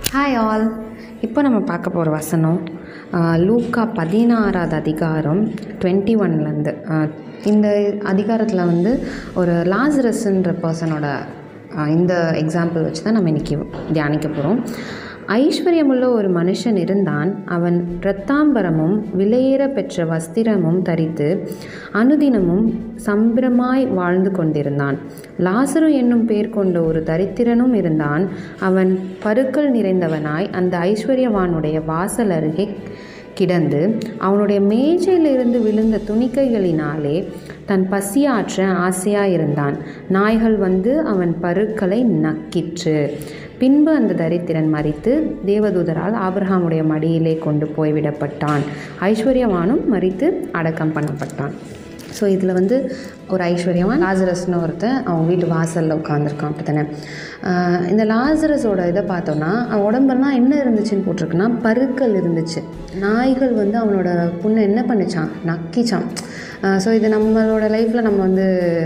hi all இப்போ நம்ம பார்க்க போகிற வசனம் ஆஹ், லூக்கா பதினாறாவது அதிகாரம் டுவெண்ட்டி ஒன்லேருந்து இந்த அதிகாரத்தில் வந்து ஒரு லாசரஸ்ன்ற பர்சனோட இந்த எக்ஸாம்பிள் வச்சு தான் நம்ம இன்றைக்கி தியானிக்க போகிறோம் ஐஸ்வர்யமுள்ள ஒரு மனுஷன் இருந்தான் அவன் இரத்தாம்பரமும் விலையேற பெற்ற வஸ்திரமும் தரித்து அனுதினமும் சம்பிரமாய் வாழ்ந்து கொண்டிருந்தான் லாசரு என்னும் பேர் கொண்ட ஒரு தரித்திரனும் இருந்தான் அவன் பருக்கள் நிறைந்தவனாய் அந்த ஐஸ்வர்யவானுடைய வாசல் அருகே கிடந்து அவனுடைய மேஜையிலிருந்து விழுந்த துணிக்கைகளினாலே தன் பசியாற்ற ஆசையாயிருந்தான் நாய்கள் வந்து அவன் பருக்களை நக்கிற்று பின்பு அந்த தரித்திரன் மரித்து தேவதூதரால் ஆபிரகாமுடைய மடியிலே கொண்டு போய்விடப்பட்டான் ஐஸ்வர்யவானும் மரித்து அடக்கம் பண்ணப்பட்டான் ஸோ இதில் வந்து ஒரு ஐஸ்வர்யவான் லாசரஸ்னு ஒருத்தன் அவன் வீட்டு வாசலில் உட்காந்துருக்கான் அப்படி தானே ஆஹ் இந்த லாசரஸோட இதை பார்த்தோன்னா அவன் உடம்பெல்லாம் என்ன இருந்துச்சுன்னு போட்டிருக்குன்னா பருக்கள் இருந்துச்சு நாய்கள் வந்து அவனோட பொண்ணு என்ன பண்ணுச்சான் நக்கிச்சான் ஸோ இது நம்மளோட லைஃப்பில் நம்ம வந்து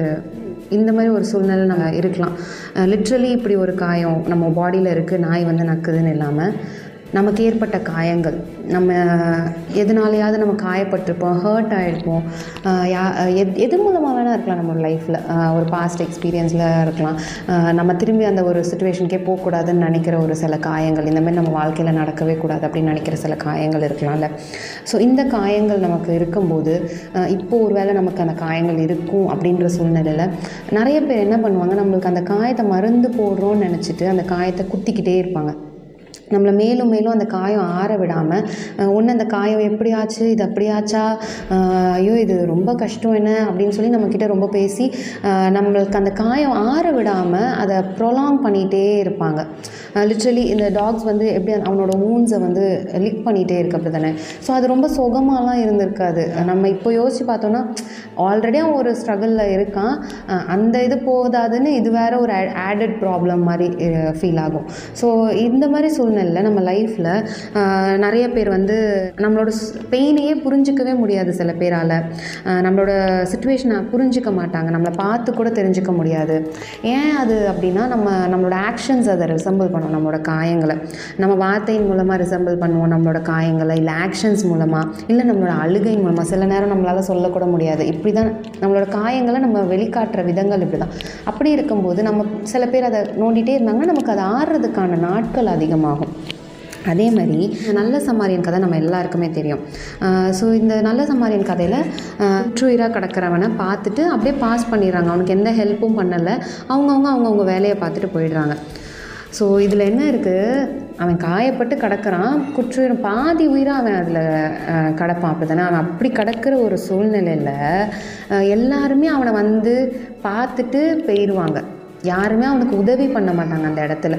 இந்த மாதிரி ஒரு சூழ்நிலை நம்ம இருக்கலாம் லிட்ரலி இப்படி ஒரு காயம் நம்ம பாடியில் இருக்குது நாய் வந்து நக்குதுன்னு இல்லாமல் நமக்கு ஏற்பட்ட காயங்கள் நம்ம எதனாலையாவது நம்ம காயப்பட்டிருப்போம் ஹர்ட் ஆகிருப்போம் யா எத் எது மூலமாக வேணால் இருக்கலாம் நம்ம லைஃப்பில் ஒரு பாஸ்ட் எக்ஸ்பீரியன்ஸில் இருக்கலாம் ஆஹ் நம்ம திரும்பி அந்த ஒரு சுச்சுவேஷனுக்கே போகக்கூடாதுன்னு நினைக்கிற ஒரு சில காயங்கள் இந்த மாதிரி நம்ம வாழ்க்கையில் நடக்கவே கூடாது அப்படின்னு நினைக்கிற சில காயங்கள் இருக்கலாம்ல ஸோ இந்த காயங்கள் நமக்கு இருக்கும்போது ஆஹ் இப்போ ஒருவேளை நமக்கு அந்த காயங்கள் இருக்கும் அப்படின்ற சூழ்நிலையில் நிறைய பேர் என்ன பண்ணுவாங்க நம்மளுக்கு அந்த காயத்தை மருந்து போடுறோன்னு நினச்சிட்டு அந்த காயத்தை குத்திக்கிட்டே இருப்பாங்க நம்மளை மேலும் மேலும் அந்த காயம் ஆற விடாமல் ஒன்று அந்த காயம் எப்படி ஆச்சு இது அப்படி ஆச்சா அஹ் ஐயோ இது ரொம்ப கஷ்டம் என்ன அப்படின்னு சொல்லி நம்மக்கிட்ட ரொம்ப பேசி அஹ் நம்மளுக்கு அந்த காயம் ஆற விடாமல் அதை ப்ரொலாங் பண்ணிகிட்டே இருப்பாங்க லிட்ரலி இந்த டாக்ஸ் வந்து எப்படி அவனோட ஊன்ஸை வந்து லிக் பண்ணிகிட்டே இருக்கு அப்படி தானே ஸோ அது ரொம்ப சுகமாலாம் இருந்திருக்காது நம்ம இப்போ யோசித்து பார்த்தோன்னா ஆல்ரெடி அவன் ஒரு ஸ்ட்ரகிளில் இருக்கான் அஹ் அந்த இது போதாதுன்னு இது வேற ஒரு ஆடட் ப்ராப்ளம் மாதிரி ஃபீல் ஆகும் ஸோ இந்த மாதிரி சூழ்நிலையில் நம்ம லைஃப்பில் நிறைய பேர் வந்து நம்மளோட பெயினையே புரிஞ்சிக்கவே முடியாது சில பேரால் நம்மளோட சுச்சுவேஷனை புரிஞ்சிக்க மாட்டாங்க நம்மளை பார்த்து கூட தெரிஞ்சுக்க முடியாது ஏன் அது அப்படின்னா நம்ம நம்மளோட ஆக்ஷன்ஸ் அதை ரிசம்பிள் பண்ணுவோம் நம்மளோட காயங்களை நம்ம வார்த்தையின் மூலமாக ரிசம்பிள் பண்ணுவோம் நம்மளோட காயங்களை இல்லை ஆக்ஷன்ஸ் மூலமாக இல்லை நம்மளோட அழுகை மூலமாக சில நேரம் நம்மளால் சொல்லக்கூட முடியாது இப்படி தான் நம்மளோட காயங்களை நம்ம வெளிக்காட்டுற விதங்கள் இப்படி தான் அப்படி இருக்கும்போது நம்ம சில பேர் அதை நோண்டிகிட்டே இருந்தாங்கன்னா நமக்கு அது ஆறுறதுக்கான நாட்கள் அதிகமாகும் அதே மாதிரி இந்த நல்ல சமாரியன் கதை நம்ம எல்லாருக்குமே தெரியும் ஸோ இந்த நல்ல சமாரியன் கதையில் ட்ரூயராக கிடக்கிறவனை பார்த்துட்டு அப்படியே பாஸ் பண்ணிடுறாங்க அவனுக்கு எந்த ஹெல்ப்பும் பண்ணலை அவங்கவுங்க அவங்கவுங்க வேலையை பார்த்துட்டு போயிடுறாங்க ஸோ இதில் என்ன இருக்குது அவன் காயப்பட்டு கிடக்கிறான் குற்றுயிரும் பாதி உயிராக அவன் அதில் கிடப்பான் அப்படி தானே அவன் அப்படி கிடக்கிற ஒரு சூழ்நிலையில் அஹ், எல்லாருமே அவனை வந்து பார்த்துட்டு போயிடுவாங்க யாருமே அவனுக்கு உதவி பண்ண மாட்டாங்க அந்த இடத்துல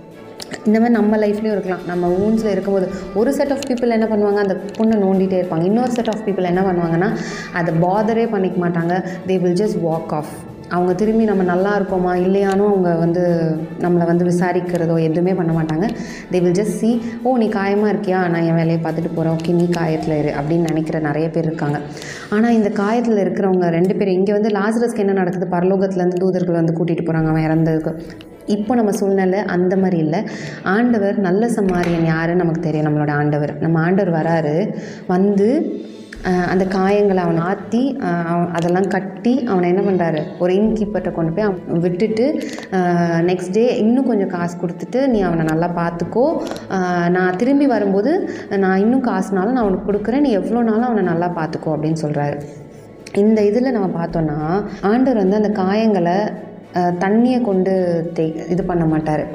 இந்த மாதிரி நம்ம லைஃப்லேயும் இருக்கலாம் நம்ம ஊன்ஸில் இருக்கும்போது ஒரு செட் ஆஃப் பீப்புள் என்ன பண்ணுவாங்க அந்த பொண்ணை நோண்டிகிட்டே இருப்பாங்க இன்னொரு செட் ஆஃப் பீப்புள் என்ன பண்ணுவாங்கன்னா அதை பாதரே பண்ணிக்க மாட்டாங்க they will just walk off அவங்க திரும்பி நம்ம நல்லா இருக்கோமா இல்லையானோ அவங்க வந்து நம்மளை வந்து விசாரிக்கிறதோ எதுவுமே பண்ண மாட்டாங்க தே வில் ஜஸ்ட் சி ஓ நீ காயமாக இருக்கியா நான் என் வேலையை பார்த்துட்டு போகிறேன் ஓகே நீ காயத்தில் இரு அப்படின்னு நினைக்கிற நிறைய பேர் இருக்காங்க ஆனால் இந்த காயத்தில் இருக்கிறவங்க ரெண்டு பேர் இங்கே வந்து லாசரஸ்க்கு என்ன நடக்குது பரலோகத்துலேருந்து தூதர்கள் வந்து கூட்டிகிட்டு போகிறாங்க அவன் இறந்ததுக்கு இப்போ நம்ம சூழ்நிலை அந்த மாதிரி இல்லை ஆண்டவர் நல்ல சமாரியன் யாருன்னு நமக்கு தெரியும் நம்மளோட ஆண்டவர் நம்ம ஆண்டவர் வராரு வந்து அஹ், அந்த காயங்களை அவனை ஆற்றி அதெல்லாம் கட்டி அவனை என்ன பண்ணுறாரு ஒரு இன்கீப்பர்கிட்ட கொண்டு போய் அவன் விட்டுட்டு நெக்ஸ்ட் டே இன்னும் கொஞ்சம் காசு கொடுத்துட்டு நீ அவனை நல்லா பார்த்துக்கோ அஹ், நான் திரும்பி வரும்போது நான் இன்னும் காசுனாலும் நான் அவனுக்கு கொடுக்குறேன் நீ எவ்வளோ நாளும் அவனை நல்லா பார்த்துக்கோ அப்படின்னு சொல்கிறாரு இந்த இதில் நம்ம பார்த்தோன்னா ஆண்டவர் வந்து அந்த காயங்களை அஹ், தண்ணியை கொண்டு தே இது பண்ண மாட்டார்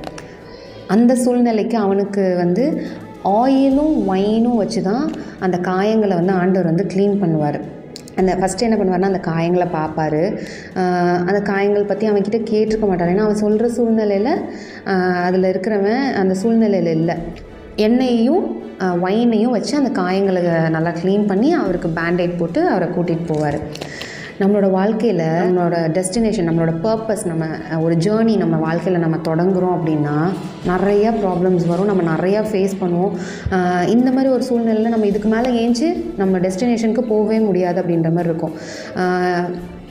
அந்த சூழ்நிலைக்கு அவனுக்கு வந்து ஆயிலும் ஒயினும் வச்சு தான் அந்த காயங்களை வந்து ஆண்டவர் வந்து க்ளீன் பண்ணுவார் அந்த ஃபஸ்ட்டு என்ன பண்ணுவார்னா அந்த காயங்களை பார்ப்பாரு ஆஹ் அந்த காயங்கள் பற்றி அவன்கிட்ட கேட்டிருக்க மாட்டார் ஏன்னா அவன் சொல்கிற சூழ்நிலையில் அதில் இருக்கிறவன் அந்த சூழ்நிலையில் இல்லை எண்ணெயையும் ஒயினையும் வச்சு அந்த காயங்களை நல்லா க்ளீன் பண்ணி அவருக்கு பேண்டேட் போட்டு அவரை கூட்டிகிட்டு போவார் நம்மளோட வாழ்க்கையில் நம்மளோட டெஸ்டினேஷன் நம்மளோட பர்பஸ் நம்ம அஹ், ஒரு ஜேர்னி நம்ம வாழ்க்கையில் நம்ம தொடங்குறோம் அப்படின்னா நிறைய ப்ராப்ளம்ஸ் வரும் நம்ம நிறையா ஃபேஸ் பண்ணுவோம் அஹ், இந்த மாதிரி ஒரு சூழ்நிலையில் நம்ம இதுக்கு மேலே ஏஞ்சி நம்ம டெஸ்டினேஷனுக்கு போகவே முடியாது அப்படின்ற மாதிரி இருக்கும் அஹ்,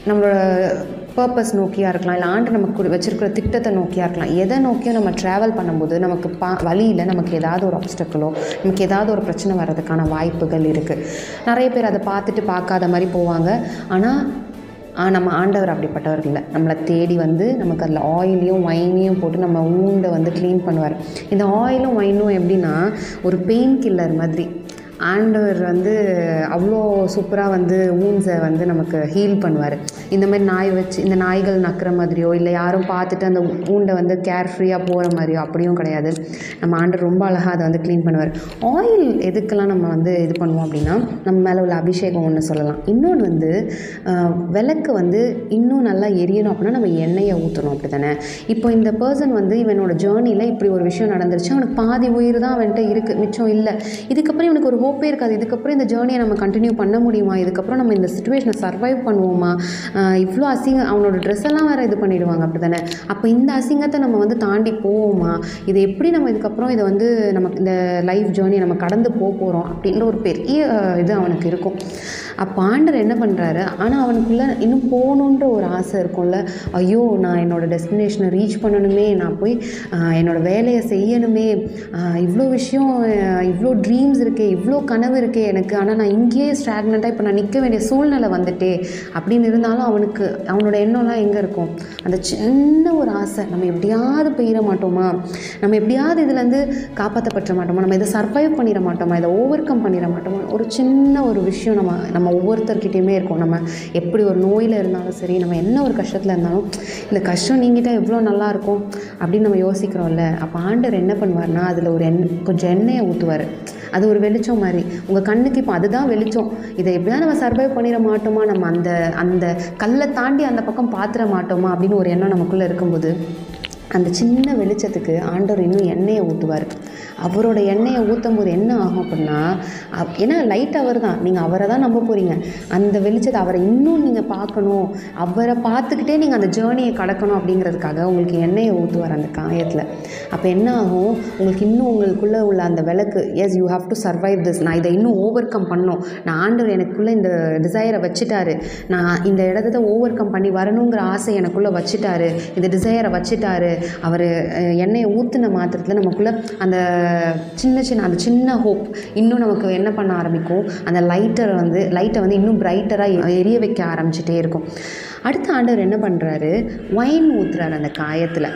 நம்மளோட பர்பஸ் நோக்கியாக இருக்கலாம் இல்லை ஆண்டு நமக்கு வச்சிருக்கிற திட்டத்தை நோக்கியாக இருக்கலாம் எதை நோக்கியும் நம்ம ட்ராவல் பண்ணும்போது நமக்கு பா வழியில் நமக்கு ஏதாவது ஒரு ஆப்ஸ்டக்கிளோ நமக்கு ஏதாவது ஒரு பிரச்சனை வர்றதுக்கான வாய்ப்புகள் இருக்குது நிறைய பேர் அதை பார்த்துட்டு பார்க்காத மாதிரி போவாங்க ஆனால் ஆ, நம்ம ஆண்டவர் அப்படிப்பட்டவர் இல்லை நம்மளை தேடி வந்து நமக்கு அதில் ஆயிலையும் வைனையும் போட்டு நம்ம ஊண்டை வந்து க்ளீன் பண்ணுவார் இந்த ஆயிலும் வைனும் எப்படின்னா ஒரு பெயின் கில்லர் மாதிரி ஆண்டவர் வந்து அவ்வளோ சூப்பராக வந்து ஊன்ஸை வந்து நமக்கு ஹீல் பண்ணுவார் இந்த மாதிரி நாய் வச்சு இந்த நாய்கள் நக்கிற மாதிரியோ இல்லை யாரும் பார்த்துட்டு அந்த ஊண்டை வந்து கேர் ஃப்ரீயாக போகிற மாதிரியோ அப்படியும் கிடையாது நம்ம ஆண்டவர் ரொம்ப அழகாக அதை வந்து க்ளீன் பண்ணுவார் ஆயில் எதுக்கெல்லாம் நம்ம வந்து இது பண்ணுவோம் அப்படின்னா நம்ம மேலே உள்ள அபிஷேகம் ஒன்று சொல்லலாம் இன்னொன்று வந்து ஆஹ், விளக்கு வந்து இன்னும் நல்லா எரியணும் அப்படின்னா நம்ம எண்ணெயை ஊற்றணும் அப்படி தானே இப்போ இந்த பர்சன் வந்து இவனோட ஜேர்னியில் இப்படி ஒரு விஷயம் நடந்துருச்சு அவனுக்கு பாதி உயிர் தான் அவன்கிட்ட இருக்குது மிச்சம் இல்லை இதுக்கப்புறம் இவனுக்கு ஒரு ஹோப்பே இருக்காது இதுக்கப்புறம் இந்த ஜேர்னியை நம்ம கண்டினியூ பண்ண முடியுமா இதுக்கப்புறம் நம்ம இந்த சுச்சுவேஷனை சர்வைவ் பண்ணுவோமா ஆஹ் இவ்வளோ அசிங்க அவனோட ட்ரெஸ் எல்லாம் வேறு இது பண்ணிடுவாங்க அப்படி தானே அப்போ இந்த அசிங்கத்தை நம்ம வந்து தாண்டி போவோமா இதை எப்படி நம்ம இதுக்கப்புறம் இதை வந்து நமக்கு இந்த லைஃப் ஜேர்னியை நம்ம கடந்து போக போகிறோம் அப்படின்ற ஒரு பெரிய ஆஹ், இது அவனுக்கு இருக்கும் அப்போ ஆண்டர் என்ன பண்ணுறாரு ஆனால் அவனுக்குள்ளே இன்னும் போகணுன்ற ஒரு ஆசை இருக்கும்ல ஐயோ நான் என்னோடய டெஸ்டினேஷனை ரீச் பண்ணணுமே நான் போய் ஆஹ், என்னோட வேலையை செய்யணுமே ஆஹ், இவ்வளோ விஷயம் ஆஹ், இவ்வளோ ட்ரீம்ஸ் இருக்கே இவ்வளோ கனவு இருக்கே எனக்கு ஆனால் நான் இங்கேயே ஸ்டாக்னண்ட்டாக இப்போ நான் நிற்க வேண்டிய சூழ்நிலை வந்துட்டே அப்படின்னு இருந்தாலும் அவனுக்கு அவனோட எண்ணம்லாம் எங்கே இருக்கும் அந்த சின்ன ஒரு ஆசை நம்ம எப்படியாவது போயிட மாட்டோமா நம்ம எப்படியாவது இதுலேருந்து காப்பாற்றப்பட்ட மாட்டோமா நம்ம இதை சர்வைவ் பண்ணிட மாட்டோமா இதை ஓவர் கம் பண்ணிட மாட்டோமா ஒரு சின்ன ஒரு விஷயம் நம்ம நம்ம ஒவ்வொருத்தர்கிட்டையுமே இருக்கும் நம்ம எப்படி ஒரு நோயில் இருந்தாலும் சரி நம்ம என்ன ஒரு கஷ்டத்தில் இருந்தாலும் இந்த கஷ்டம் நீங்கிட்டா எவ்வளோ நல்லா இருக்கும் அப்படின்னு நம்ம யோசிக்கிறோம்ல அப்போ ஆண்டவர் என்ன பண்ணுவார்னா அதில் ஒரு எண் கொஞ்சம் எண்ணெயை ஊற்றுவார் அது ஒரு வெளிச்சம் மாதிரி உங்கள் கண்ணுக்கு இப்போ அதுதான் வெளிச்சம் இதை எப்படியா நம்ம சர்வைவ் பண்ணிட மாட்டோமா நம்ம அந்த அந்த கல்லை தாண்டி அந்த பக்கம் பார்த்துட மாட்டோமா அப்படின்னு ஒரு எண்ணம் நமக்குள்ளே இருக்கும்போது அந்த சின்ன வெளிச்சத்துக்கு ஆண்டவர் இன்னும் எண்ணெயை ஊற்றுவார் அவரோட எண்ணெயை ஊற்றும் போது என்ன ஆகும் அப்படின்னா அப்- ஏன்னா லைட் அவர் தான் நீங்கள் அவரை தான் நம்ப போகிறீங்க அந்த வெளிச்சத்தை அவரை இன்னும் நீங்கள் பார்க்கணும் அவரை பார்த்துக்கிட்டே நீங்கள் அந்த ஜேர்னியை கடக்கணும் அப்படிங்கிறதுக்காக உங்களுக்கு எண்ணெயை ஊற்றுவார் அந்த காயத்தில் அப்போ என்ன ஆகும் உங்களுக்கு இன்னும் உங்களுக்குள்ளே உள்ள அந்த விளக்கு yes you have to survive this நான் இதை இன்னும் ஓவர் கம் பண்ணணும் நான் ஆண்டவர் எனக்குள்ளே இந்த டிசைரை வச்சுட்டாரு நான் இந்த இடத்த ஓவர் கம் பண்ணி வரணுங்கிற ஆசை எனக்குள்ளே வச்சுட்டாரு இந்த டிசைரை வச்சுட்டாரு அவர் எண்ணெயை ஊற்றின மாத்திரத்தில் நமக்குள்ளே அந்த சின்ன சின்ன அந்த சின்ன ஹோப் இன்னும் நமக்கு என்ன பண்ண ஆரம்பிக்கும் அந்த லைட்டரை வந்து லைட்டை வந்து இன்னும் பிரைட்டராக எரிய வைக்க ஆரம்பிச்சிட்டே இருக்கும் அடுத்த ஆண்டவர் என்ன பண்ணுறாரு ஒயின் ஊற்றுறாரு அந்த காயத்தில்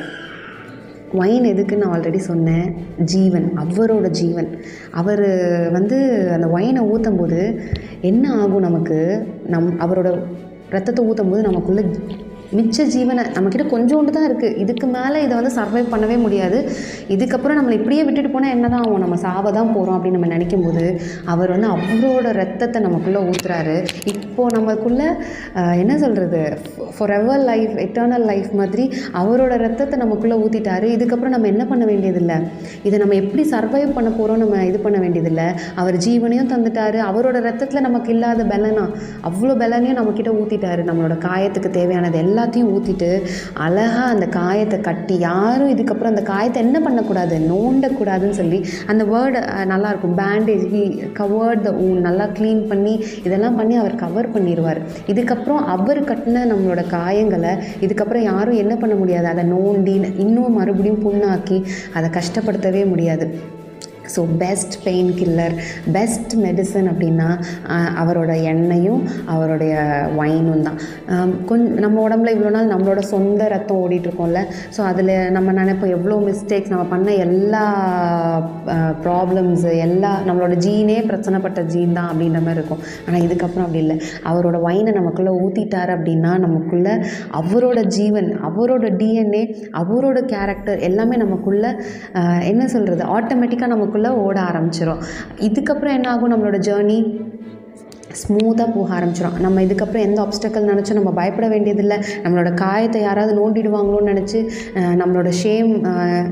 ஒயின் எதுக்குன்னு நான் ஆல்ரெடி சொன்னேன் ஜீவன் அவரோட ஜீவன் அவர் வந்து அந்த ஒயினை ஊற்றும் போது என்ன ஆகும் நமக்கு நம் அவரோட ரத்தத்தை ஊற்றும் போது நமக்குள்ள மிச்ச ஜீவனை நம்மக்கிட்ட கொஞ்சோண்டு தான் இருக்குது இதுக்கு மேலே இதை வந்து சர்வைவ் பண்ணவே முடியாது இதுக்கப்புறம் நம்மளை இப்படியே விட்டுட்டு போனால் என்ன தான் ஆகும் நம்ம சாவ தான் போகிறோம் அப்படின்னு நம்ம நினைக்கும் போது அவர் வந்து அவரோட ரத்தத்தை நமக்குள்ளே ஊத்துறாரு இப்போது நமக்குள்ளே ஆஹ், என்ன சொல்கிறது forever life eternal life மாதிரி அவரோட ரத்தத்தை நமக்குள்ளே ஊற்றிட்டாரு இதுக்கப்புறம் நம்ம என்ன பண்ண வேண்டியதில்லை இதை நம்ம எப்படி சர்வைவ் பண்ண போகிறோம் நம்ம இது பண்ண வேண்டியதில்லை அவர் ஜீவனையும் தந்துட்டாரு அவரோட ரத்தத்தில் நமக்கு இல்லாத பலனா அவ்வளோ பலனையும் நம்மக்கிட்ட ஊற்றிட்டாரு நம்மளோட காயத்துக்கு தேவையானது எல்லாத்தையும் ஊற்றிட்டு அழகாக அந்த காயத்தை கட்டி யாரும் இதுக்கப்புறம் அந்த காயத்தை என்ன பண்ணக்கூடாது நோண்டக்கூடாதுன்னு சொல்லி அந்த வேர்டு நல்லாயிருக்கும் பேண்டேஜ் ஹி கவர்ட் த ஊன் நல்லா க்ளீன் பண்ணி இதெல்லாம் பண்ணி அவர் கவர் பண்ணிடுவார் இதுக்கப்புறம் அவர் கட்டின நம்மளோட காயங்களை இதுக்கப்புறம் யாரும் என்ன பண்ண முடியாது அதை நோண்டி இன்னும் மறுபடியும் புண்ணாக்கி அதை கஷ்டப்படுத்தவே முடியாது so best painkiller best medicine அப்படின்னா ஆஹ், அவரோட எண்ணெயும் அவருடைய ஒயினும் தான் கொஞ்சம் நம்ம உடம்புல இவ்வளோ நாள் நம்மளோட சொந்த ரத்தம் ஓடிட்டுருக்கோம்ல ஸோ அதில் நம்ம நினைப்போம் எவ்வளோ மிஸ்டேக்ஸ் நம்ம பண்ண எல்லா ப்ராப்ளம்ஸு எல்லா நம்மளோட ஜீனே பிரச்சனைப்பட்ட ஜீன் தான் அப்படின்ற மாதிரி இருக்கும் ஆனால் இதுக்கப்புறம் அப்படி இல்லை அவரோட ஒயினை நமக்குள்ளே ஊற்றிட்டார் அப்படின்னா நமக்குள்ளே அவரோட ஜீவன் அவரோட டிஎன்ஏ அவரோட கேரக்டர் எல்லாமே நமக்குள்ளே ஆஹ், என்ன சொல்கிறது ஆட்டோமேட்டிக்காக நமக்குள்ளே ஓட ஆரம்பிச்சிடும் இதுக்கப்புறம் என்ன ஆகும் நம்மளோட ஜேர்னி ஸ்மூத்தாக போக ஆரம்பிச்சிடும் நம்ம இதுக்கப்புறம் எந்த ஆப்ஸ்டக்கல் நினச்சும் நம்ம பயப்பட வேண்டியதில்லை நம்மளோட காயத்தை யாராவது நோண்டிடுவாங்களோன்னு நினச்சி நம்மளோட ஷேம்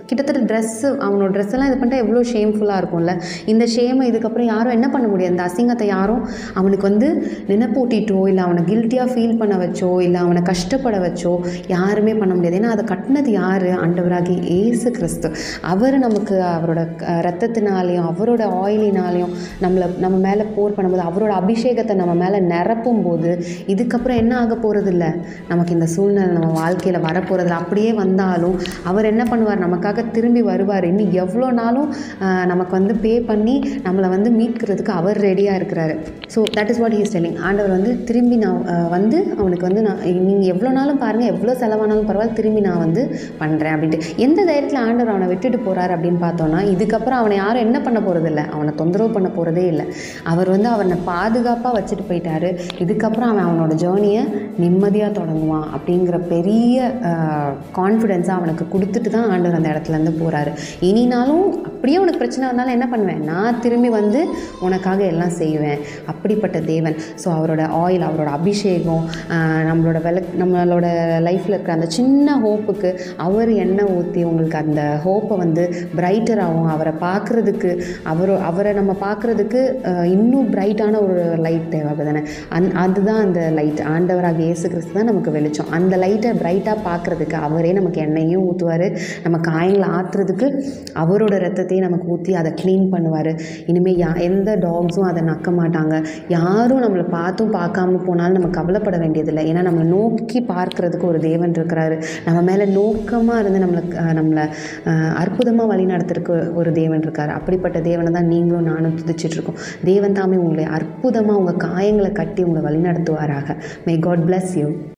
கிட்டத்தட்ட ட்ரெஸ்ஸு அவனோட ட்ரெஸ் எல்லாம் இது பண்ணிட்டா எவ்வளோ ஷேம்ஃபுல்லாக இருக்கும்ல இந்த ஷேமை இதுக்கப்புறம் யாரும் என்ன பண்ண முடியாது இந்த அசிங்கத்தை யாரும் அவனுக்கு வந்து நினைப்பூட்டிட்டோ இல்லை அவனை கில்ட்டியாக ஃபீல் பண்ண வச்சோ இல்லை அவனை கஷ்டப்பட வச்சோ யாருமே பண்ண முடியாது ஏன்னா அதை கட்டினது யார் ஆண்டவராகி ஏசு கிறிஸ்து அவர் நமக்கு அவரோட க- ரத்தத்தினாலையும் அவரோட ஆயிலினாலையும் நம்மளை நம்ம மேலே போர் பண்ணும்போது அவரோட அபிஷேகத்தை நம்ம மேலே நிரப்பும் போது இதுக்கப்புறம் என்ன ஆக போகிறது இல்லை நமக்கு இந்த சூழ்நிலை நம்ம வாழ்க்கையில் வரப்போகிறதில்ல அப்படியே வந்தாலும் அவர் என்ன பண்ணுவார் நமக்காக திரும்பி வருவார் இன்னும் எவ்வளோ நாளும் ஆஹ், நமக்கு வந்து பே பண்ணி நம்மளை வந்து மீட்கிறதுக்கு அவர் ரெடியாக இருக்கிறாரு so that is what he's telling ஆண்டவர் வந்து திரும்பி நான் ஆஹ், வந்து அவனுக்கு வந்து நான் நீங்கள் எவ்வளோ நாளும் பாருங்கள் எவ்வளோ செலவானாலும் பரவாயில்ல திரும்பி நான் வந்து பண்ணுறேன் அப்படின்ட்டு எந்த தைரியத்தில் ஆண்டவர் அவனை விட்டுட்டு போகிறார் அப்படின்னு பார்த்தோன்னா இதுக்கப்புறம் அவனை யாரும் என்ன பண்ண போகிறதில்ல அவனை தொந்தரவு பண்ண போகிறதே இல்லை அவர் வந்து அவனை பாதுகாப்பாக வச்சுட்டு போயிட்டாரு இதுக்கப்புறம் அவன் அவனோட ஜேர்னியை நிம்மதியாக தொடங்குவான் அப்படிங்கிற பெரிய கான்ஃபிடென்ஸாக அவனுக்கு கொடுத்துட்டு தான் ஆண்டவர் அந்த இடத்துலேருந்து போகிறாரு இனினாலும் அப்படியே உனக்கு பிரச்சனை வந்தாலும் என்ன பண்ணுவேன் நான் திரும்பி வந்து உனக்காக எல்லாம் செய்வேன் அப்படிப்பட்ட தேவன் ஸோ அவரோட ஆயில் அவரோட அபிஷேகம் ஆஹ், நம்மளோட விள நம்மளோட லைஃப்பில் இருக்கிற அந்த சின்ன ஹோப்புக்கு அவர் எண்ணெய் ஊற்றி உங்களுக்கு அந்த ஹோப்பை வந்து பிரைட்டராகவும் அவரை பார்க்குறதுக்கு அவர் அவரை நம்ம பார்க்குறதுக்கு இன்னும் பிரைட்டான ஒரு லைட் தேவை அப்படிதானே அந் அதுதான் அந்த லைட் ஆண்டவராக இயேசு கிறிஸ்து தான் நமக்கு வெளிச்சம் அந்த லைட்டை பிரைட்டாக பார்க்குறதுக்கு அவரே நமக்கு எண்ணெயும் ஊற்றுவார் நம்ம காயங்களை ஆற்றுறதுக்கு அவரோட ரத்தத்தையும் நமக்கு ஊற்றி அதை க்ளீன் பண்ணுவார் இனிமேல் யா எந்த டாக்ஸும் அதை நக்க மாட்டாங்க யாரும் நம்மளை பார்த்தும் பார்க்காம போனாலும் நம்ம கவலைப்பட வேண்டியதில்லை ஏன்னா நம்மளை நோக்கி பார்க்கறதுக்கு ஒரு தேவன் இருக்கிறாரு நம்ம மேலே நோக்கமாக இருந்து நம்மளை அஹ், நம்மளை அற்புதமாக வழி நடத்துறதுக்கு ஒரு தேவன் இருக்கார் அப்படிப்பட்ட தேவனை தான் நீங்களும் நானும் துதிச்சிட்டு இருக்கோம் தேவன் தாமே உங்களை அற்புதமாக உங்கள் காயங்களை கட்டி உங்களை வழி நடத்துவாராக மே காட் bless யூ